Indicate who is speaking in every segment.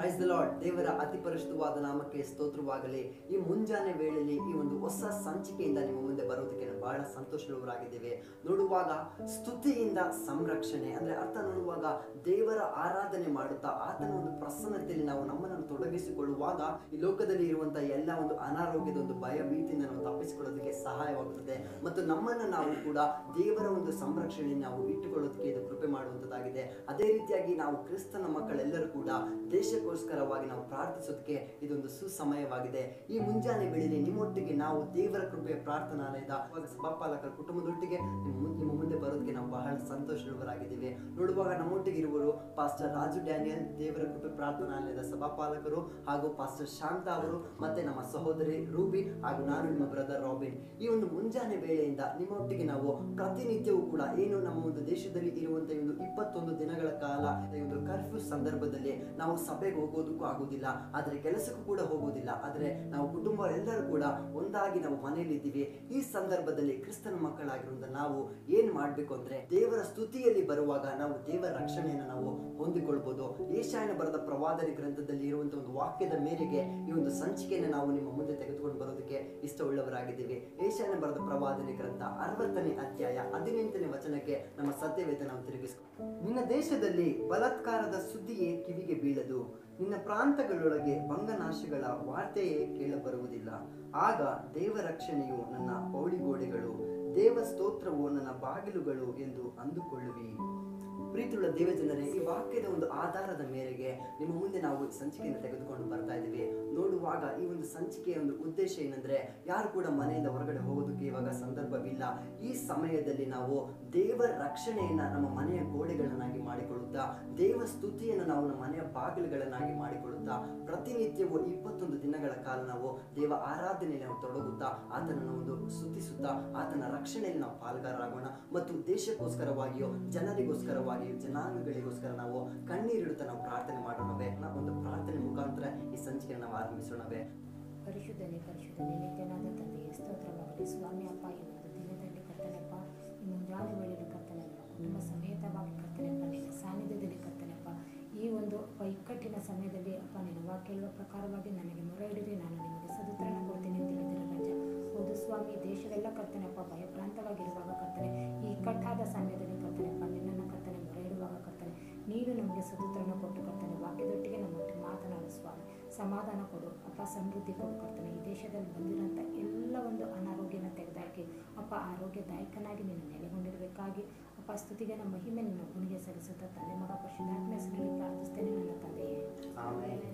Speaker 1: Praise the lord ದೇವರ ಅತಿ ಪರಿಶುದ್ಧವಾದ ನಾಮಕ್ಕೆ ಸ್ತೋತ್ರವಾಗಲಿ ಈ ಮುಂಜಾನೆ ವೇಳೆಯಲ್ಲಿ ಈ ಒಂದು ಹೊಸ ಸಂಚಿಕೆಯಿಂದ ನಿಮ್ಮ ಮುಂದೆ ಬರೋದಕ್ಕೆ ನಾವು ಬಹಳ ಸಂತೋಷವಾಗಿದ್ದೇವೆ ನೋಡುವಾಗ ಸ್ತುತಿಯಿಂದ ಸಂರಕ್ಷಣೆ ಅಂದ್ರೆ ಅರ್ಥ ನೋಡುವಾಗ ದೇವರ ಆರಾಧನೆ ಮಾಡುತ್ತಾ ಆತನ ಒಂದು ಪ್ರಸನ್ನತೆಯಲ್ಲಿ ನಾವು ನಮ್ಮನ್ನು ತೊಡಗಿಸಿಕೊಳ್ಳುವಾಗ ಈ ಲೋಕದಲ್ಲಿ ಇರುವಂತಹ ಎಲ್ಲ ಒಂದು ಅನಾರೋಗ್ಯದ ಒಂದು ಭಯ ಭೀತಿಯಿಂದ ನಾವು ತಪ್ಪಿಸಿಕೊಳ್ಳೋದಕ್ಕೆ ಸಹಾಯವಾಗುತ್ತದೆ ಮತ್ತು ನಮ್ಮನ್ನು ನಾವು ಕೂಡ ದೇವರ ಒಂದು ಸಂರಕ್ಷಣೆ ನಾವು ಇಟ್ಟುಕೊಳ್ಳೋದಕ್ಕೆ ಇದು ಕೃಪೆ ಮಾಡುವಂತದ್ದಾಗಿದೆ ಅದೇ ರೀತಿಯಾಗಿ ನಾವು ಕ್ರಿಸ್ತನ ಮಕ್ಕಳೆಲ್ಲರೂ ಕೂಡ ದೇಶಕ್ಕೋಸ್ಕರವಾಗಿ ನಾವು ಪ್ರಾರ್ಥಿಸೋದಕ್ಕೆ ಇದೊಂದು ಸುಸಮಯವಾಗಿದೆ ಈ ಮುಂಜಾನೆ ವೇಳೆಯಲ್ಲಿ ನಿಮ್ಮೊಟ್ಟಿಗೆ ನಾವು ದೇವರ ಕೃಪೆಯ ಪ್ರಾರ್ಥನಾಲಯದ ಸಭಾಪಾಲಕರ ಕುಟುಂಬದೊಟ್ಟಿಗೆ ನಿಮ್ಮ ಮು- ನಿಮ್ಮ ಮುಂದೆ ಬರೋದಕ್ಕೆ ನಾವು ಬಹಳ ಸಂತೋಷವಾಗಿದ್ದೇವೆ ನೋಡುವಾಗ ನಮ್ಮೊಟ್ಟಿಗೆ ಇರುವರು ಪಾಸ್ಟರ್ ರಾಜು ಡ್ಯಾನಿಯಲ್ ದೇವರ ಕೃಪೆ ಪ್ರಾರ್ಥನಾಲಯದ ಸಭಾಪಾಲಕರು ಹಾಗೂ ಪಾಸ್ಟರ್ ಶಾಂತ ಅವರು ಮತ್ತೆ ನಮ್ಮ ಸಹೋದರಿ ರೂಬಿ ಹಾಗೂ ನಾನು ನಿಮ್ಮ ಬ್ರದರ್ ರಾಬಿನ್ ಈ ಒಂದು ಮುಂಜಾನೆ ವೇಳೆಯಿಂದ ನಿಮ್ಮೊಟ್ಟಿಗೆ ನಾವು ಪ್ರತಿನಿತ್ಯವೂ ಕೂಡ ಏನು ನಮ್ಮ ಒಂದು ದೇಶದಲ್ಲಿ ಇರುವಂತಹ ಒಂದು ಇಪ್ಪತ್ತೊಂದು ದಿನಗಳ ಕಾಲ ಈ ಒಂದು ಕರ್ಫ್ಯೂ ಸಂದರ್ಭದಲ್ಲಿ ನಾವು ಸಭೆಗೆ ಹೋಗೋದಕ್ಕೂ ಆಗುದಿಲ್ಲ ಆದ್ರೆ ಕೆಲಸಕ್ಕೂ ಕೂಡ ಹೋಗೋದಿಲ್ಲ ಆದ್ರೆ ನಾವು ಕುಟುಂಬ ಎಲ್ಲರೂ ಕೂಡ ಒಂದಾಗಿ ನಾವು ಮನೆಯಲ್ಲಿ ಇದ್ದೀವಿ ಈ ಸಂದರ್ಭದಲ್ಲಿ ಕ್ರಿಸ್ತನ ಮಕ್ಕಳಾಗಿರುವಂತ ನಾವು ಏನ್ ಮಾಡ್ಬೇಕು ಅಂದ್ರೆ ದೇವರ ಸ್ತುತಿಯಲ್ಲಿ ಬರುವಾಗ ನಾವು ದೇವರ ರಕ್ಷಣೆಯನ್ನು ನಾವು ಹೊಂದಿಕೊಳ್ಬಹುದು ಏಷಾಯನ ಬರೆದ ಪ್ರವಾದನೆ ಗ್ರಂಥದಲ್ಲಿ ಇರುವಂತಹ ಒಂದು ವಾಕ್ಯದ ಮೇರೆಗೆ ಈ ಒಂದು ಸಂಚಿಕೆಯನ್ನು ನಾವು ನಿಮ್ಮ ಮುಂದೆ ತೆಗೆದುಕೊಂಡು ಬರೋದಕ್ಕೆ ಇಷ್ಟವುಳ್ಳವರಾಗಿದ್ದೀವಿ ಏಷಾಯನ ಬರೆದ ಪ್ರವಾದನೆ ಗ್ರಂಥ ಅರವತ್ತನೇ ಅಧ್ಯಾಯ ಹದಿನೆಂಟನೇ ವಚನಕ್ಕೆ ನಮ್ಮ ಸತ್ಯವೇದ ನಾವು ತಿರುಗಿಸ್ಕೊ ನಿನ್ನ ದೇಶದಲ್ಲಿ ಬಲಾತ್ಕಾರದ ಸುದ್ದಿಯೇ ಕಿವಿಗೆ ಬೀಳದು ನಿನ್ನ ಪ್ರಾಂತಗಳೊಳಗೆ ಭಂಗನಾಶಗಳ ವಾರ್ತೆಯೇ ಕೇಳಬರುವುದಿಲ್ಲ ಆಗ ದೇವ ರಕ್ಷಣೆಯು ನನ್ನ ಪೌಳಿಗೋಡೆಗಳು ದೇವ ಸ್ತೋತ್ರವು ನನ್ನ ಬಾಗಿಲುಗಳು ಎಂದು ಅಂದುಕೊಳ್ಳುವಿ ಪ್ರೀತಿಯುಳ್ಳ ದೇವಜನರೇ ಈ ವಾಕ್ಯದ ಒಂದು ಆಧಾರದ ಮೇರೆಗೆ ನಿಮ್ಮ ಮುಂದೆ ನಾವು ಈ ಸಂಚಿಕೆಯನ್ನು ತೆಗೆದುಕೊಂಡು ಬರ್ತಾ ಇದ್ದೀವಿ ನೋಡುವಾಗ ಈ ಒಂದು ಸಂಚಿಕೆಯ ಒಂದು ಉದ್ದೇಶ ಏನಂದ್ರೆ ಯಾರು ಕೂಡ ಮನೆಯಿಂದ ಹೊರಗಡೆ ಹೋಗೋದಕ್ಕೆ ಇವಾಗ ಸಂದರ್ಭವಿಲ್ಲ ಈ ಸಮಯದಲ್ಲಿ ನಾವು ದೇವರ ರಕ್ಷಣೆಯನ್ನ ನಮ್ಮ ಮನೆಯ ಗೋಡೆಗಳನ್ನಾಗಿ ಮಾಡಿಕೊಳ್ಳುತ್ತಾ ದೇವ ಸ್ತುತಿಯನ್ನು ನಾವು ನಮ್ಮ ಮನೆಯ ಬಾಗಿಲುಗಳನ್ನಾಗಿ ಮಾಡಿಕೊಳ್ಳುತ್ತಾ ಪ್ರತಿನಿತ್ಯವೂ ಇಪ್ಪತ್ತೊಂದು ದಿನಗಳ ಕಾಲ ನಾವು ದೇವ ಆರಾಧನೆಯಲ್ಲಿ ನಾವು ತೊಡಗುತ್ತಾ ಆತನನ್ನು ಒಂದು ಸ್ತುತಿಸುತ್ತಾ ಆತನ ರಕ್ಷಣೆಯಲ್ಲಿ ನಾವು ಪಾಲ್ಗಾರರಾಗೋಣ ಮತ್ತು ದೇಶಕ್ಕೋಸ್ಕರವಾಗಿಯೋ ಜನರಿಗೋಸ್ಕರವಾಗಿಯೋ ಜನಾಂಗಗಳಿಗೋಸ್ಕರ ನಾವು ಕಣ್ಣೀರಿಡುತ್ತಾ ನಾವು ಪ್ರಾರ್ಥನೆ ಮಾಡೋಣವೇ ನಾವು ಒಂದು ಪ್ರಾರ್ಥನೆ ಮುಖಾಂತರ ಈ ಸಂಚಿಕೆ ನಾವು ಆರಂಭಿಸೋಣವೇ
Speaker 2: ಪರಿಶುದ್ಧನೇ ಪರಿಶುದ್ಧನೇ ನಿತ್ಯನಾದ ತಂದೆಯೇ ಸ್ತೋತ್ರವಾಗಲಿ ಸ್ವಾಮಿ ಅಪ್ಪ ಈ ಒಂದು ದಿನದಲ್ಲಿ ಕರ್ತನೆಪ್ಪ ಈ ಮುಂಜಾನೆ ವೇಳೆಯಲ್ಲಿ ಕರ್ತನೆಪ್ಪ ಕುಟುಂಬ ಸಮೇತವಾಗಿ ಕರ್ತನೆಪ್ಪ ನಿನ್ನ ಸಾನ್ನಿಧ್ಯದಲ್ಲಿ ಕರ್ತನೆಪ್ಪ ಈ ಒಂದು ಅಪ್ಪ ಇಕ್ಕಟ್ಟಿನ ಸಮಯದಲ್ಲಿ ಅಪ್ಪ ನಿನ್ನ ವಾಕ್ಯ ಹೇಳುವ ಪ್ರಕಾರವಾಗಿ ನನಗೆ ಮೊರೆ ಹಿಡಿದು ನಾನು ನಿಮಗೆ ಸದುತ್ತರನ ಕೊಡ್ತೀನಿ ಅಂತ ಹೇಳಿದಿರ ರಾಜ ಹೌದು ಸ್ವಾಮಿ ದೇಶವೆಲ್ಲ ಕರ್ತನೆಪ್ಪ ಭಯಭ್ರಾಂತವಾಗಿರುವಾಗ ಕರ್ತನೆ ಈ ಇಕ್ಕಟ್ಟಾದ ಸಮಯದಲ್ಲಿ ಕರ್ತನೆಪ್ಪ ನಿನ್ನನ್ನು ಕರ್ತನೆ ಮೊರೆ ಇಡುವಾಗ ಕರ್ತನೆ ನೀನು ನಮಗೆ ಸದುತ್ತರನ ಕೊಟ್ಟು ಕರ್ತನೆ ವಾಕ್ಯದೊಟ್ಟಿಗೆ ನಮ್ಮೊಟ್ಟಿಗೆ ಮಾತನಾಡು ಸ್ವಾಮಿ ಸಮಾಧಾನ ಕೊಡು ಅಪ್ಪ ಸಮೃದ್ಧಿ ಕೊಡು ಕರ್ತನೆ ಈ ದೇಶದಲ್ಲಿ ಬಂದಿರೋಂಥ ಎಲ್ಲ ಒಂದು ಅನಾರೋಗ್ಯನ ತೆಗೆದಾಕಿ ಅಪ್ಪ ಆರೋಗ್ಯದಾಯಕನಾಗಿ ನೀನು ನೆಲೆಗೊಂಡಿರಬೇಕಾಗಿ ಅಪ್ಪ ಸ್ತುತಿಗೆ ನಮ್ಮ ಮಹಿಮೆ ನಿನ್ನ ಗುಣಿಗೆ ಸಲ್ಲಿಸುತ್ತಾ ತಂದೆ ಮಗ ಪರಿಶುದ್ಧಾತ್ಮ ಹೆಸರಲ್ಲಿ ಪ್ರಾರ್ಥಿಸ್ತೇನೆ ನನ್ನ ತಂದೆಯೇ
Speaker 1: ಆಮೆನ್.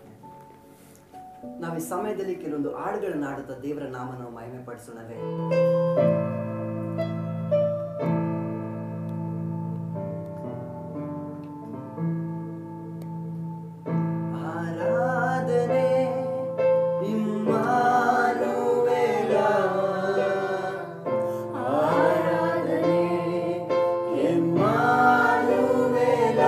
Speaker 1: ನಾವು ಈ ಸಮಯದಲ್ಲಿ ಕೆಲವೊಂದು ಹಾಡುಗಳನ್ನ ಆಡುತ್ತಾ ದೇವರ ನಾಮ ನಾವು ಮಹಿಮೆ ಪಡಿಸೋಣವೇ ಆರಾಧನೆ ಇಮ್ಮಾನುವೇಲ ಆರಾಧನೆ ಇಮ್ಮಾನುವೇಲ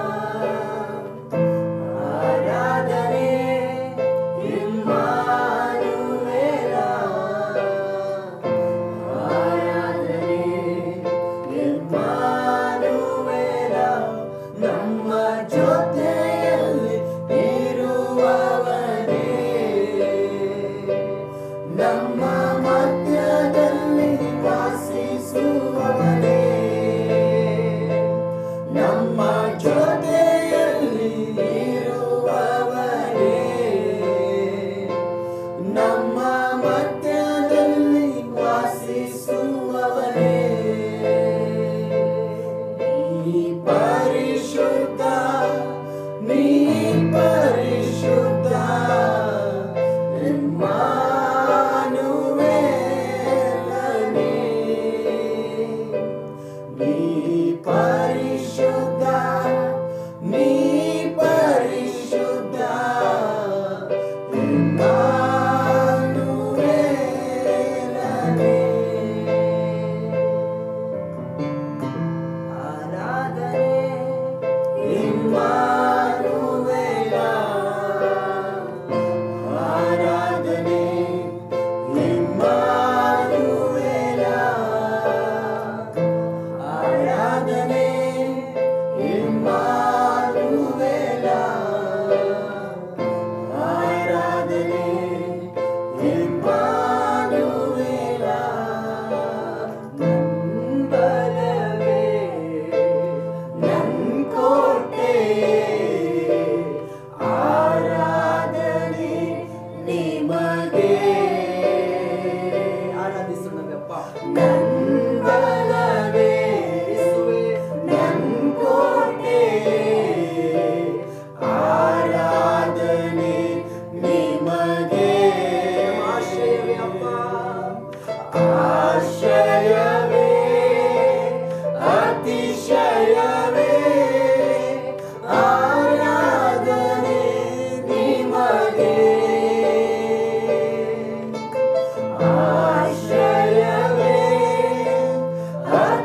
Speaker 1: ಆರಾಧನೆ ಇಮ್ಮಾನುವೇಲ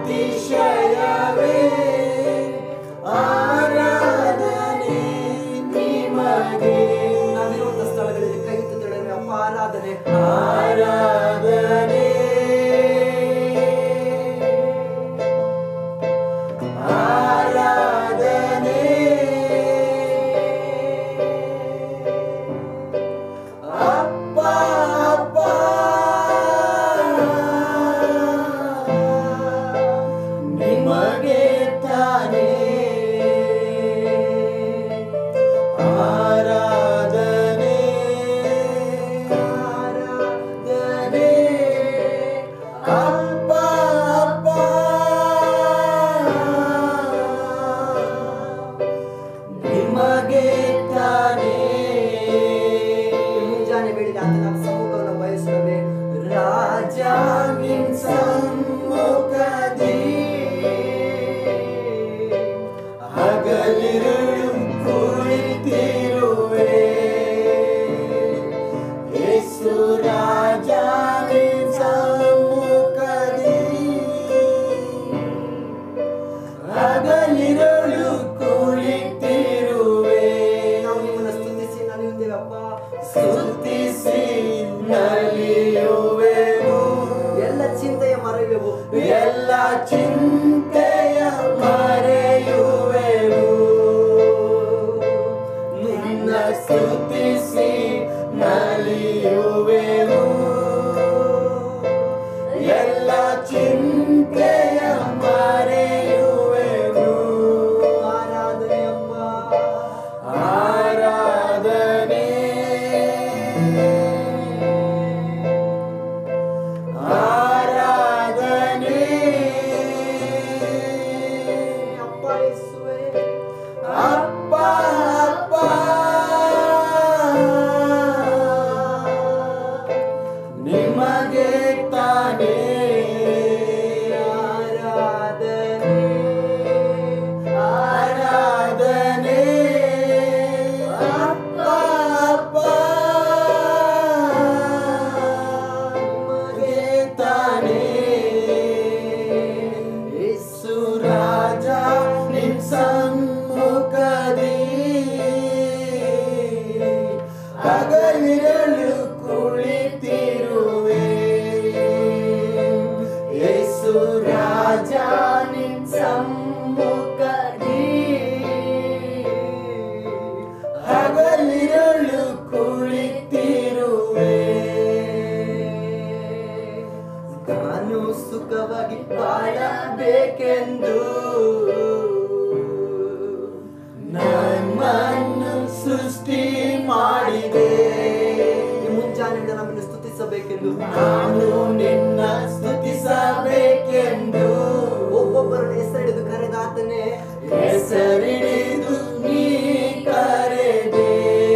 Speaker 3: ಅತಿಶಯವೇ ಆರಾಧನೆ ನಿಮಗೆ
Speaker 1: ನಾವಿರುವಂತ ಸ್ಥಳಗಳಲ್ಲಿ ಕೈ ಎತ್ತುತ್ತೇವೆ ಅಪ್ಪ ಆರಾಧನೆ
Speaker 3: ಆರಾಧನೆ ಆರಾಧನೆ ಅಪ್ಪ ಅಪ್ಪ ನಿಮಗೆ ತಾನೇ ಆರಾಧನೆ ಆರಾಧನೆ ಅಪ್ಪ ಅಪ್ಪ ನಿಮಗೆ ತಾನೇ
Speaker 1: ಈ ಮುಂಜಾನೆ ವೇಳೆಗೆ ಆತನ ಸಮ್ಮುಖವನ್ನು ಬಯಸುತ್ತೇವೆ
Speaker 3: ರಾಜ ನಿನ್ ಸಮ್ಮುಖದಿ ಹಗಲಿರುಳು ಕುಳಿತಿರುವೆ ಯೇಸು ರಾಜ ನಿನ್ ಸಮ್ಮುಖದಿ ಹಗಲಿರುಳು ಕುಳಿತಿರುವೆ
Speaker 1: ನಾವು ನಿಮ್ಮನ್ನ ಸ್ತುತಿಸಿ ನಲಿಯುತ್ತೇವೆ ಅಪ್ಪ
Speaker 3: ಸ್ತುತಿಸಿ ನಲಿಯುವೆವು
Speaker 1: ಎಲ್ಲ ಚಿಂತೆಯ ಮರೆಯುವೆವು
Speaker 3: ಎಲ್ಲ ಚಿಂತೆಯ ಮರೆಯುವೆವು ನಿನ್ನ ಸ್ತುತಿಸಿ ನಲಿಯುವೆವು ಎಲ್ಲ ಚಿಂತೆಯ ಮರೆಯುವೆವು
Speaker 1: ಆರಾಧನೆ ಅಪ್ಪ
Speaker 3: ಆರಾಧನೆ ಆರಾಧನೆ
Speaker 1: ಅಪ್ಪ ಯೇಸುವೆ
Speaker 3: ಅಪ್ಪ ಅಪ್ಪ ನಿಮಗೆ ತಾನೇ ಆರಾಧನೆ ಆರಾಧನೆ ಅಪ್ಪ ಅಪ್ಪ ನಿಮಗೆ ತಾನೇ ಯೇಸು ರಾಜ ನಿನ್ ಸಮ್ಮುಖದಿ ಹಗಲಿರಲು ಕುಳಿತಿರುವೆ ಯೇಸು ರಾಜ ನಿನ್ ಸಮ್ಮುಖದಿ ಹಗಲಿರಲು ಕುಳಿತಿರುವೆ ನಾನು ಸುಖವಾಗಿ ಬಾಳಬೇಕೆಂದು ನಮ್ಮನ್ನು ಸೃಷ್ಟಿ ಮಾಡಿದೆ
Speaker 1: ಈ ಮುಂಜಾನೆ ವೇಳೆ ನಮ್ಮನ್ನು ಸ್ತುತಿಸಬೇಕೆಂದು
Speaker 3: ನಾನು ನಿನ್ನ ಸ್ತುತಿಸಬೇಕೆಂದು
Speaker 1: ಒಬ್ಬೊಬ್ಬರನ್ನು ಹೆಸರಿಡಿದು ಕರೆದಾತನೇ
Speaker 3: ಹೆಸರಿಡಿದು ನೀ ಕರೆದೆ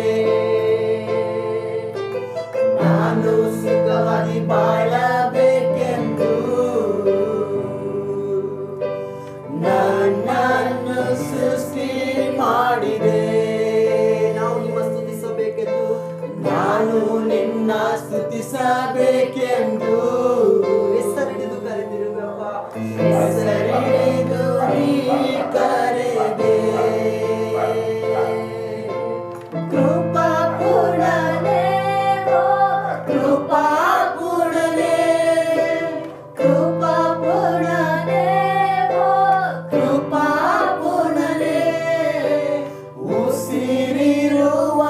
Speaker 3: ನಾನು ಸುಖವಾಗಿ ಬಾಳಬೇಕೆಂದು ನನ್ನನ್ನು ಸೃಷ್ಟಿ ಮಾಡಿದೆ
Speaker 1: ನಾವು ನಿಮ್ಮ ಸ್ತುತಿಸಬೇಕೆಂದು
Speaker 3: ನಾನು ನಿನ್ನ ಸ್ತುತಿಸಬೇಕೆಂದು
Speaker 1: ಹೆಸರಿಡಿದು ಕರೆದಿರುವಪ್ಪ
Speaker 3: ಹೆಸರಿಡಿದು ನೀ ಕರೆದೆ ಕೃಪಾ ಪೂರ್ಣನೇ ಕೃಪಾ ಪೂರ್ಣನೇ ಕೃಪಾ ಪೂರ್ಣನೇ ಕೃಪಾ ಪೂರ್ಣನೇ ಉಸಿರಿರುವ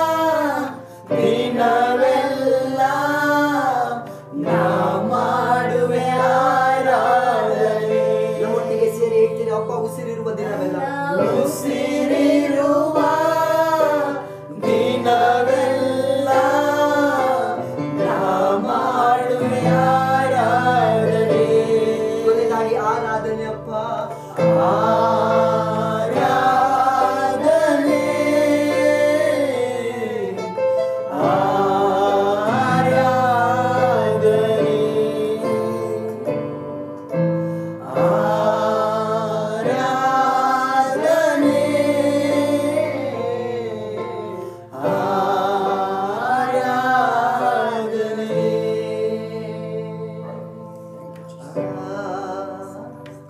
Speaker 3: ದಿನವೆಲ್ಲ ನಾ ಮಾಡುವೆ ಆರಾಧನೆ
Speaker 1: ನಮ್ಮೊಟ್ಟಿಗೆ ಸೇರಿ ಹೇಳ್ತೀನಿ ಅಪ್ಪ ಉಸಿರಿರುವ ದಿನವೆಲ್ಲ
Speaker 3: ಉಸಿರಿರುವ ದಿನವೆಲ್ಲ ನಾ ಮಾಡುವೆ ಆರಾಧನೆ
Speaker 1: ಕೊನೆಯದಾಗಿ ಆರಾಧನೆ ಅಪ್ಪ
Speaker 3: ಆರಾಧನೆ ಆರಾಧನೆ ಆರಾಧನೆ ಆರಾಧನೆ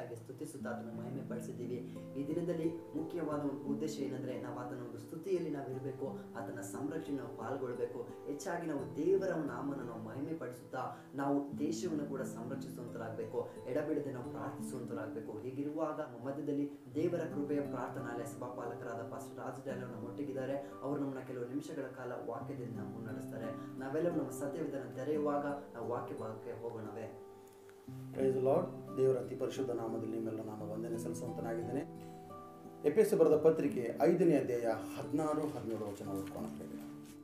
Speaker 1: ಹೆಚ್ಚಾಗಿ ಸ್ತುತಿಸುತ್ತಾ ಆತನ ಮಹಿಮೆ ಪಡಿಸಿದ್ದೀವಿ ಈ ದಿನದಲ್ಲಿ ಮುಖ್ಯವಾದ ಒಂದು ಉದ್ದೇಶ ಏನಂದ್ರೆ ನಾವು ಆತನ ಒಂದು ಸ್ತುತಿಯಲ್ಲಿ ನಾವು ಇರಬೇಕು ಆತನ ಸಂರಕ್ಷಣೆ ನಾವು ಪಾಲ್ಗೊಳ್ಬೇಕು ಹೆಚ್ಚಾಗಿ ನಾವು ದೇವರ ನಾಮನ ನಾವು ಮಹಿಮೆ ಪಡಿಸುತ್ತಾ ನಾವು ದೇಶವನ್ನು ಕೂಡ ಸಂರಕ್ಷಿಸುವಂತರಾಗಬೇಕು ಎಡಬಿಡದೆ ನಾವು ಪ್ರಾರ್ಥಿಸುವಂತರಾಗಬೇಕು ಹೀಗಿರುವಾಗ ನಮ್ಮ ಮಧ್ಯದಲ್ಲಿ ದೇವರ ಕೃಪೆಯ ಪ್ರಾರ್ಥನಾಲಯ ಸಭಾಪಾಲಕರಾದ ಪಾಸ್ಟರ್ ರಾಜ್ ಡ್ಯಾಲೋ ನಮ್ಮ ಒಟ್ಟಿಗಿದ್ದಾರೆ ಅವರು ನಮ್ಮನ್ನ ಕೆಲವು ನಿಮಿಷಗಳ ಕಾಲ ವಾಕ್ಯದಿಂದ ಮುನ್ನಡೆಸ್ತಾರೆ ನಾವೆಲ್ಲರೂ ನಮ್ಮ ಸತ್ಯವಿಧಾನ ತೆರೆಯುವಾಗ ನಾವು ವಾಕ್ಯ ಭಾಗಕ್ಕೆ ಹೋಗೋಣವೇ
Speaker 4: ಪ್ರೈಸ್ ಲಾರ್ಡ್ ದೇವರ ಅತಿ ಪರಿಶುದ್ಧ ನಾಮದಲ್ಲಿ ನಿಮ್ಮೆಲ್ಲ ನಾನು ವಂದನೆ ಸಲ್ಲಿಸುವಂತನಾಗಿದ್ದೇನೆ ಎಪಿಎಸ್ ಬರೆದ ಪತ್ರಿಕೆ ಐದನೇ ಅಧ್ಯಾಯ ಹದಿನಾರು ಹದಿನೇಳು ವಚನ ಓದ್ಕೊಳ್ಳುತ್ತೇವೆ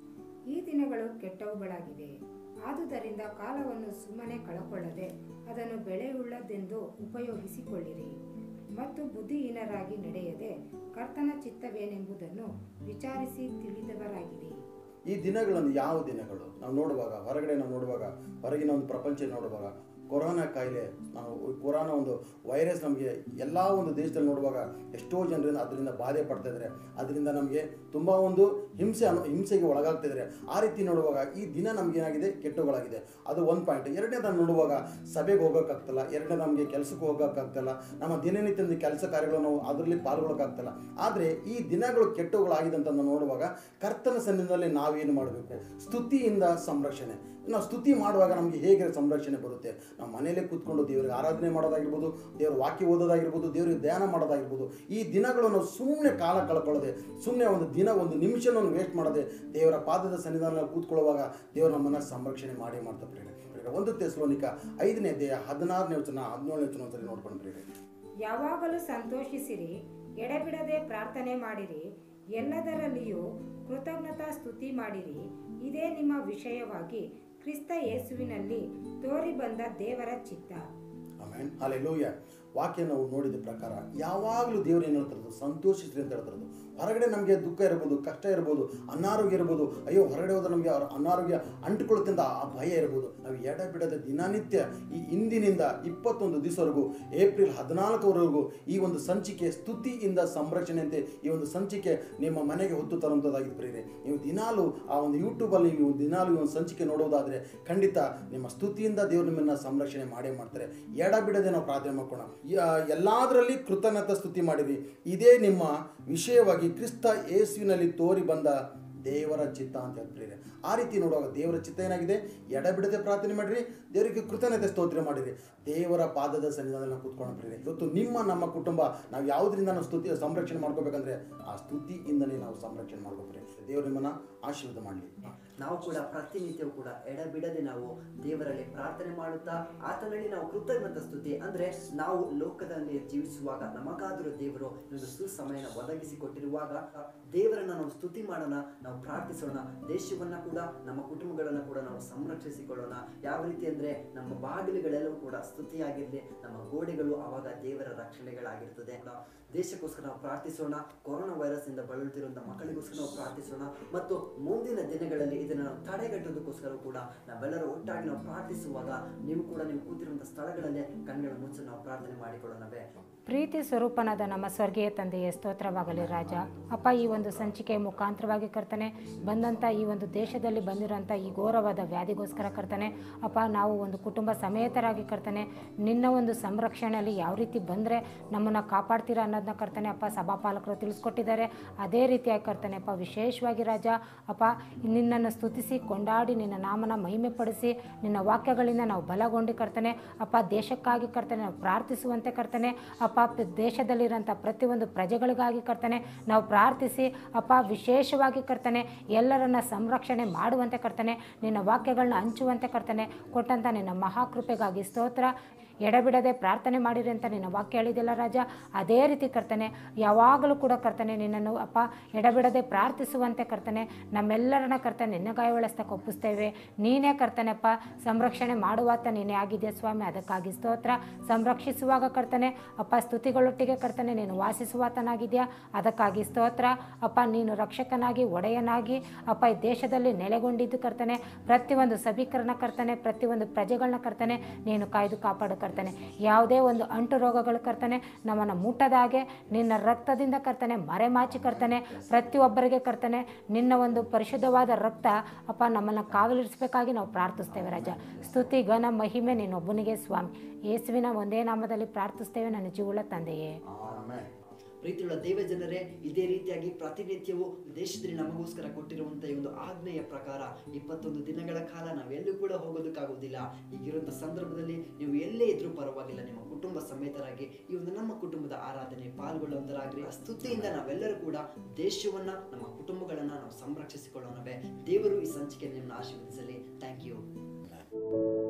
Speaker 2: ಈ ದಿನಗಳು ಕೆಟ್ಟವುಗಳಾಗಿವೆ ಆದುದರಿಂದ ಕಾಲವನ್ನು ಸುಮ್ಮನೆ ಕಳಕೊಳ್ಳದೆ ಅದನ್ನು ಬೆಳೆಯುಳ್ಳದೆಂದು ಉಪಯೋಗಿಸಿಕೊಳ್ಳಿರಿ ಮತ್ತು ಬುದ್ಧಿಹೀನರಾಗಿ ನಡೆಯದೆ ಕರ್ತನ ಚಿತ್ತವೇನೆಂಬುದನ್ನು ವಿಚಾರಿಸಿ ತಿಳಿದವರಾಗಿರಿ
Speaker 4: ಈ ದಿನಗಳನ್ನು ಯಾವ ದಿನಗಳು ನಾವು ನೋಡುವಾಗ ಹೊರಗಡೆ ನಾವು ನೋಡುವಾಗ ಹೊರಗಿನ ಒಂದು ಪ್ರಪಂಚ ನೋಡುವಾಗ ಕೊರೋನಾ ಕಾಯಿಲೆ ನಾವು ಕೊರೋನಾ ಒಂದು ವೈರಸ್ ನಮಗೆ ಎಲ್ಲ ಒಂದು ದೇಶದಲ್ಲಿ ನೋಡುವಾಗ ಎಷ್ಟೋ ಜನರಿಂದ ಅದರಿಂದ ಬಾಧೆ ಪಡ್ತಾ ಇದ್ದಾರೆ ಅದರಿಂದ ನಮಗೆ ತುಂಬ ಒಂದು ಹಿಂಸೆ ಅನು ಹಿಂಸೆಗೆ ಒಳಗಾಗ್ತಾ ಇದ್ದಾರೆ ಆ ರೀತಿ ನೋಡುವಾಗ ಈ ದಿನ ನಮ್ಗೆ ಏನಾಗಿದೆ ಕೆಟ್ಟುಗಳಾಗಿದೆ ಅದು ಒಂದು ಪಾಯಿಂಟ್ ಎರಡನೇದು ನೋಡುವಾಗ ಸಭೆಗೆ ಹೋಗೋಕ್ಕಾಗ್ತಲ್ಲ ಎರಡನೇ ನಮಗೆ ಕೆಲಸಕ್ಕೆ ಹೋಗೋಕ್ಕಾಗ್ತಲ್ಲ ನಮ್ಮ ದಿನನಿತ್ಯದ ಕೆಲಸ ಕಾರ್ಯಗಳು ನಾವು ಅದರಲ್ಲಿ ಪಾಲ್ಗೊಳ್ಳೋಕ್ಕಾಗ್ತಲ್ಲ ಆದರೆ ಈ ದಿನಗಳು ಕೆಟ್ಟವುಗಳಾಗಿದೆ ಅಂತ ನಾವು ನೋಡುವಾಗ ಕರ್ತನ ಸನ್ನಿಧಿಯಲ್ಲಿ ನಾವೇನು ಮಾಡಬೇಕು ಸ್ತುತಿಯಿಂದ ಸಂರಕ್ಷಣೆ ನಾವು ಸ್ತುತಿ ಮಾಡುವಾಗ ನಮಗೆ ಹೇಗೆ ಸಂರಕ್ಷಣೆ ಬರುತ್ತೆ ನಾವು ಮನೆಯಲ್ಲೇ ಕೂತ್ಕೊಂಡು ದೇವರಿಗೆ ಆರಾಧನೆ ಮಾಡೋದಾಗಿರ್ಬೋದು ದೇವರ ವಾಕ್ಯ ಓದೋದಾಗಿರ್ಬೋದು ದೇವರಿಗೆ ಧ್ಯಾನ ಮಾಡೋದಾಗಿರ್ಬೋದು ಈ ದಿನಗಳು ನಾವು ಸುಮ್ಮನೆ ಕಾಲ ಕಳ್ಕೊಳ್ಳದೆ ಸುಮ್ಮನೆ ಒಂದು ದಿನ ಒಂದು ನಿಮಿಷನೂ ವೇಸ್ಟ್ ಮಾಡದೆ ದೇವರ ಪಾದದ ಸನ್ನಿಧಾನದಲ್ಲಿ ಕೂತ್ಕೊಳ್ಳುವಾಗ ದೇವರು ನಮ್ಮನ್ನು ಸಂರಕ್ಷಣೆ ಮಾಡಿ ಮಾಡ್ತಾ ಪ್ರೇರೆ ಪ್ರೇರೆ ಒಂದು ತೆಸ್ಲೋನಿಕ ಐದನೇ ಅಧ್ಯಾಯ ಹದಿನಾರನೇ ವಚನ ಹದಿನೇಳನೇ ವಚನ ಒಂದ್ಸರಿ ನೋಡ್ಕೊಂಡು ಪ್ರೇರೆ
Speaker 2: ಯಾವಾಗಲೂ ಸಂತೋಷಿಸಿರಿ ಎಡೆಬಿಡದೆ ಪ್ರಾರ್ಥನೆ ಮಾಡಿರಿ ಎಲ್ಲದರಲ್ಲಿಯೂ ಕೃತಜ್ಞತಾ ಸ್ತುತಿ ಮಾಡಿರಿ ಇದೇ ನಿಮ್ಮ ವಿಷಯವಾಗಿ ಕ್ರಿಸ್ತ ಯೇಸುವಿನಲ್ಲಿ ತೋರಿ ಬಂದ ದೇವರ ಚಿತ್ತ
Speaker 4: ಆಮೇನ್ ಅಲ್ಲೆಲೂಯ ವಾಕ್ಯ ನಾವು ನೋಡಿದ ಪ್ರಕಾರ ಯಾವಾಗಲೂ ದೇವರು ಏನು ಹೇಳ್ತಿರೋದು ಸಂತೋಷಿಸ್ರಿ ಅಂತ ಹೇಳ್ತಿರೋದು ಹೊರಗಡೆ ನಮಗೆ ದುಃಖ ಇರ್ಬೋದು ಕಷ್ಟ ಇರ್ಬೋದು ಅನಾರೋಗ್ಯ ಇರ್ಬೋದು ಅಯ್ಯೋ ಹೊರಗಡೆ ಹೋದ್ರೆ ನಮಗೆ ಅವ್ರ ಅನಾರೋಗ್ಯ ಅಂಟುಕೊಳ್ಳುತ್ತೆ ಅಂತ ಆ ಭಯ ಇರ್ಬೋದು ನಾವು ಎಡ ಬಿಡದ ದಿನನಿತ್ಯ ಈ ಇಂದಿನಿಂದ ಇಪ್ಪತ್ತೊಂದು ದಿವಸವರೆಗೂ ಏಪ್ರಿಲ್ ಹದಿನಾಲ್ಕವರೆಗೂ ಈ ಒಂದು ಸಂಚಿಕೆ ಸ್ತುತಿಯಿಂದ ಸಂರಕ್ಷಣೆಯಂತೆ ಈ ಒಂದು ಸಂಚಿಕೆ ನಿಮ್ಮ ಮನೆಗೆ ಹೊತ್ತು ತರುವಂಥದ್ದಾಗಿ ಪ್ರೇರೆ ನೀವು ದಿನಾಲು ಆ ಒಂದು ಯೂಟ್ಯೂಬಲ್ಲಿ ನೀವು ದಿನಾಲು ಈ ಒಂದು ಸಂಚಿಕೆ ನೋಡೋದಾದರೆ ಖಂಡಿತ ನಿಮ್ಮ ಸ್ತುತಿಯಿಂದ ದೇವರು ನಿಮ್ಮನ್ನು ಸಂರಕ್ಷಣೆ ಮಾಡೇ ಮಾಡ್ತಾರೆ ಎಡ ಬಿಡದೆ ನಾವು ಪ್ರಾರ್ಥನೆ ಮಾಡ್ಕೋಣ ಯ- ಎಲ್ಲದರಲ್ಲಿ ಕೃತಜ್ಞತ ಸ್ತುತಿ ಮಾಡಿರಿ ಇದೇ ನಿಮ್ಮ ವಿಷಯವಾಗಿ ಕ್ರಿಸ್ತ ಯೇಸುವಿನಲ್ಲಿ ತೋರಿ ಬಂದ ದೇವರ ಚಿತ್ತ ಅಂತ ಹೇಳ್ತಾರೆ ಆ ರೀತಿ ನೋಡುವಾಗ ದೇವರ ಚಿತ್ತ ಏನಾಗಿದೆ ಎಡ ಬಿಡದೆ ಪ್ರಾರ್ಥನೆ ಮಾಡಿರಿ ದೇವರಿಗೆ ಕೃತಜ್ಞತೆ ಸ್ತೋತ್ರ ಮಾಡಿರಿ ದೇವರ ಪಾದದ ಸನ್ನಿಧಾನದಲ್ಲಿ ನಾವು ಕೂತ್ಕೊಂಡು ಇವತ್ತು ನಿಮ್ಮ ನಮ್ಮ ಕುಟುಂಬ ನಾವು ಯಾವುದರಿಂದ ನಾವು ಸ್ತುತಿ ಸಂರಕ್ಷಣೆ ಮಾಡ್ಕೋಬೇಕಂದ್ರೆ ಆ ಸ್ತುತಿಯಿಂದನೇ ನಾವು ಸಂರಕ್ಷಣೆ ಮಾಡ್ಕೋಬೇಕ್ರಿ ದೇವರು ನಿಮ್ಮನ್ನ ಆಶೀರ್ವಾದ ಮಾಡಲಿ
Speaker 1: ನಾವು ಕೂಡ ಪ್ರತಿನಿತ್ಯವೂ ಕೂಡ ಎಡಬಿಡದೆ ನಾವು ದೇವರಲ್ಲಿ ಪ್ರಾರ್ಥನೆ ಮಾಡುತ್ತಾ ಆತನಲ್ಲಿ ನಾವು ಕೃತಜ್ಞತ ಸ್ತುತಿ ಅಂದ್ರೆ ನಾವು ಲೋಕದಲ್ಲಿ ಜೀವಿಸುವಾಗ ನಮಗಾದರೂ ದೇವರು ಒಂದು ಸುಸಮಯನ ಒದಗಿಸಿ ಕೊಟ್ಟಿರುವಾಗ ದೇವರನ್ನ ನಾವು ಸ್ತುತಿ ಮಾಡೋಣ ನಾವು ಪ್ರಾರ್ಥಿಸೋಣ ದೇಶವನ್ನ ಕೂಡ ನಮ್ಮ ಕುಟುಂಬಗಳನ್ನ ಕೂಡ ನಾವು ಸಂರಕ್ಷಿಸಿಕೊಳ್ಳೋಣ ಯಾವ ರೀತಿ ಅಂದ್ರೆ ನಮ್ಮ ಬಾಗಿಲುಗಳೆಲ್ಲವೂ ಕೂಡ ಸ್ತುತಿಯಾಗಿರ್ಲಿ ನಮ್ಮ ಗೋಡೆಗಳು ಅವಾಗ ದೇವರ ರಕ್ಷಣೆಗಳಾಗಿರ್ತದೆ ದೇಶಕ್ಕೋಸ್ಕರ ನಾವು ಪ್ರಾರ್ಥಿಸೋಣ ಕೊರೋನಾ ವೈರಸ್ ಇಂದ ಬಳಲುತ್ತಿರುವಂತಹ ಮಕ್ಕಳಿಗೋಸ್ಕರ ನಾವು ಪ್ರಾರ್ಥಿಸೋಣ ಮತ್ತು ಮುಂದಿನ ದಿನಗಳಲ್ಲಿ ಇದನ್ನು ನಾವು ತಡೆಗಟ್ಟೋದಕ್ಕೋಸ್ಕರ ಕೂಡ ನಾವೆಲ್ಲರೂ ಒಟ್ಟಾಗಿ ನಾವು ಪ್ರಾರ್ಥಿಸುವಾಗ ನೀವು ಕೂಡ ನೀವು ಕೂತಿರುವಂತಹ ಸ್ಥಳಗಳಲ್ಲೇ ಕಣ್ಗಳ ಮುಚ್ಚಿ ನಾವು ಪ್ರಾರ್ಥನೆ ಮಾಡಿಕೊಳ್ಳೋಣವೇ
Speaker 2: ಪ್ರೀತಿ ಸ್ವರೂಪನಾದ ನಮ್ಮ ಸ್ವರ್ಗೀಯ ತಂದೆಯ ಸ್ತೋತ್ರವಾಗಲಿ ರಾಜ ಅಪ್ಪ ಈ ಒಂದು ಸಂಚಿಕೆಯ ಮುಖಾಂತರವಾಗಿ ಕರ್ತನೆ ಬಂದಂಥ ಈ ಒಂದು ದೇಶದಲ್ಲಿ ಬಂದಿರೋಂಥ ಈ ಘೋರವಾದ ವ್ಯಾಧಿಗೋಸ್ಕರ ಕರ್ತನೆ ಅಪ್ಪ ನಾವು ಒಂದು ಕುಟುಂಬ ಸಮೇತರಾಗಿ ಕರ್ತನೆ ನಿನ್ನ ಒಂದು ಸಂರಕ್ಷಣೆಯಲ್ಲಿ ಯಾವ ರೀತಿ ಬಂದರೆ ನಮ್ಮನ್ನು ಕಾಪಾಡ್ತೀರಾ ಅನ್ನೋದನ್ನ ಕರ್ತನೆ ಅಪ್ಪ ಸಭಾಪಾಲಕರು ತಿಳಿಸ್ಕೊಟ್ಟಿದ್ದಾರೆ ಅದೇ ರೀತಿಯಾಗಿ ಕರ್ತನೆ ಅಪ್ಪ ವಿಶೇಷವಾಗಿ ರಾಜ ಅಪ್ಪ ನಿನ್ನನ್ನು ಸ್ತುತಿಸಿ ಕೊಂಡಾಡಿ ನಿನ್ನ ನಾಮನ ಮಹಿಮೆ ಪಡಿಸಿ ನಿನ್ನ ವಾಕ್ಯಗಳಿಂದ ನಾವು ಬಲಗೊಂಡು ಕರ್ತನೆ ಅಪ್ಪ ದೇಶಕ್ಕಾಗಿ ಕರ್ತನೆ ನಾವು ಪ್ರಾರ್ಥಿಸುವಂತೆ ಕರ್ತನೆ ಅಪ್ಪ ಪ- ದೇಶದಲ್ಲಿರೋಂಥ ಪ್ರತಿಯೊಂದು ಪ್ರಜೆಗಳಿಗಾಗಿ ಕರ್ತನೆ ನಾವು ಪ್ರಾರ್ಥಿಸಿ ಅಪ್ಪ ವಿಶೇಷವಾಗಿ ಕರ್ತನೆ ಎಲ್ಲರನ್ನ ಸಂರಕ್ಷಣೆ ಮಾಡುವಂತೆ ಕರ್ತನೆ ನಿನ್ನ ವಾಕ್ಯಗಳನ್ನ ಹಂಚುವಂತೆ ಕರ್ತನೆ ಕೊಟ್ಟಂಥ ನಿನ್ನ ಮಹಾಕೃಪೆಗಾಗಿ ಸ್ತೋತ್ರ ಎಡಬಿಡದೆ ಪ್ರಾರ್ಥನೆ ಮಾಡಿರಿ ಅಂತ ನಿನ್ನ ವಾಕ್ಯ ಹೇಳಿದೆಲ್ಲ ರಾಜ ಅದೇ ರೀತಿ ಕರ್ತನೆ ಯಾವಾಗಲೂ ಕೂಡ ಕರ್ತನೆ ನಿನ್ನನ್ನು ಅಪ್ಪ ಎಡಬಿಡದೆ ಪ್ರಾರ್ಥಿಸುವಂತೆ ಕರ್ತನೆ ನಮ್ಮೆಲ್ಲರನ್ನ ಕರ್ತನೆ ನಿನ್ನ ಗಾಯಗೊಳಿಸ್ತಕ್ಕೆ ಒಪ್ಪಿಸ್ತೇವೆ ನೀನೇ ಕರ್ತನೆಪ್ಪ ಸಂರಕ್ಷಣೆ ಮಾಡುವಾತ ನೀನೇ ಆಗಿದೆ ಸ್ವಾಮಿ ಅದಕ್ಕಾಗಿ ಸ್ತೋತ್ರ ಸಂರಕ್ಷಿಸುವಾಗ ಕರ್ತನೆ ಅಪ್ಪ ಸ್ತುತಿಗಳೊಟ್ಟಿಗೆ ಕರ್ತನೆ ನೀನು ವಾಸಿಸುವಾತನಾಗಿದೆಯಾ ಅದಕ್ಕಾಗಿ ಸ್ತೋತ್ರ ಅಪ್ಪ ನೀನು ರಕ್ಷಕನಾಗಿ ಒಡೆಯನಾಗಿ ಅಪ್ಪ ಈ ದೇಶದಲ್ಲಿ ನೆಲೆಗೊಂಡಿದ್ದು ಕರ್ತನೆ ಪ್ರತಿಯೊಂದು ಸಭೀಕರಣ ಕರ್ತನೆ ಪ್ರತಿಯೊಂದು ಪ್ರಜೆಗಳನ್ನ ಕರ್ತನೆ ನೀನು ಕಾಯ್ದು ಕಾಪಾಡು ಕರ್ತನೆ ಯಾವುದೇ ಒಂದು ಅಂಟು ರೋಗಗಳು ಕರ್ತನೆ ನಮ್ಮನ್ನು ಮುಟ್ಟದಾಗೆ ನಿನ್ನ ರಕ್ತದಿಂದ ಕರ್ತನೆ ಮರೆಮಾಚಿ ಕರ್ತನೆ ಪ್ರತಿಯೊಬ್ಬರಿಗೆ ಕರ್ತನೆ ನಿನ್ನ ಒಂದು ಪರಿಶುದ್ಧವಾದ ರಕ್ತ ಅಪ್ಪ ನಮ್ಮನ್ನು ಕಾವಲಿರಿಸಬೇಕಾಗಿ ನಾವು ಪ್ರಾರ್ಥಿಸ್ತೇವೆ ರಾಜ ಸ್ತುತಿ ಘನ ಮಹಿಮೆ ನಿನ್ನೊಬ್ಬನಿಗೆ ಸ್ವಾಮಿ ಯೇಸುವಿನ ಒಂದೇ ನಾಮದಲ್ಲಿ ಪ್ರಾರ್ಥಿಸ್ತೇವೆ ನನ್ನ ಜೀವಳ ತಂದೆಯೇ
Speaker 4: ಆಮೆನ್
Speaker 1: ಪ್ರೀತಿಯುಳ್ಳ ದೇವ ಜನರೇ ಇದೇ ರೀತಿಯಾಗಿ ಪ್ರತಿನಿತ್ಯವೂ ದೇಶದಲ್ಲಿ ನಮಗೋಸ್ಕರ ಕೊಟ್ಟಿರುವಂತ ಈ ಒಂದು ಆಜ್ಞೆಯ ಪ್ರಕಾರ ಇಪ್ಪತ್ತೊಂದು ದಿನಗಳ ಕಾಲ ನಾವೆಲ್ಲೂ ಕೂಡ ಹೋಗೋದಕ್ಕಾಗೋದಿಲ್ಲ ಈಗಿರುವಂತ ಸಂದರ್ಭದಲ್ಲಿ ನೀವು ಎಲ್ಲೇ ಇದ್ರೂ ಪರವಾಗಿಲ್ಲ ನಿಮ್ಮ ಕುಟುಂಬ ಸಮೇತರಾಗಿ ಈ ಒಂದು ನಮ್ಮ ಕುಟುಂಬದ ಆರಾಧನೆ ಪಾಲ್ಗೊಳ್ಳುವಂತರಾಗ್ರಿ ಆ ಸ್ತುತಿಯಿಂದ ನಾವೆಲ್ಲರೂ ಕೂಡ ದೇಶವನ್ನ ನಮ್ಮ ಕುಟುಂಬಗಳನ್ನ ನಾವು ಸಂರಕ್ಷಿಸಿಕೊಳ್ಳೋಣವೇ ದೇವರು ಈ ಸಂಚಿಕೆ ನಿಮ್ಮನ್ನು ಆಶೀರ್ವದಿಸಲಿ ಥ್ಯಾಂಕ್ ಯು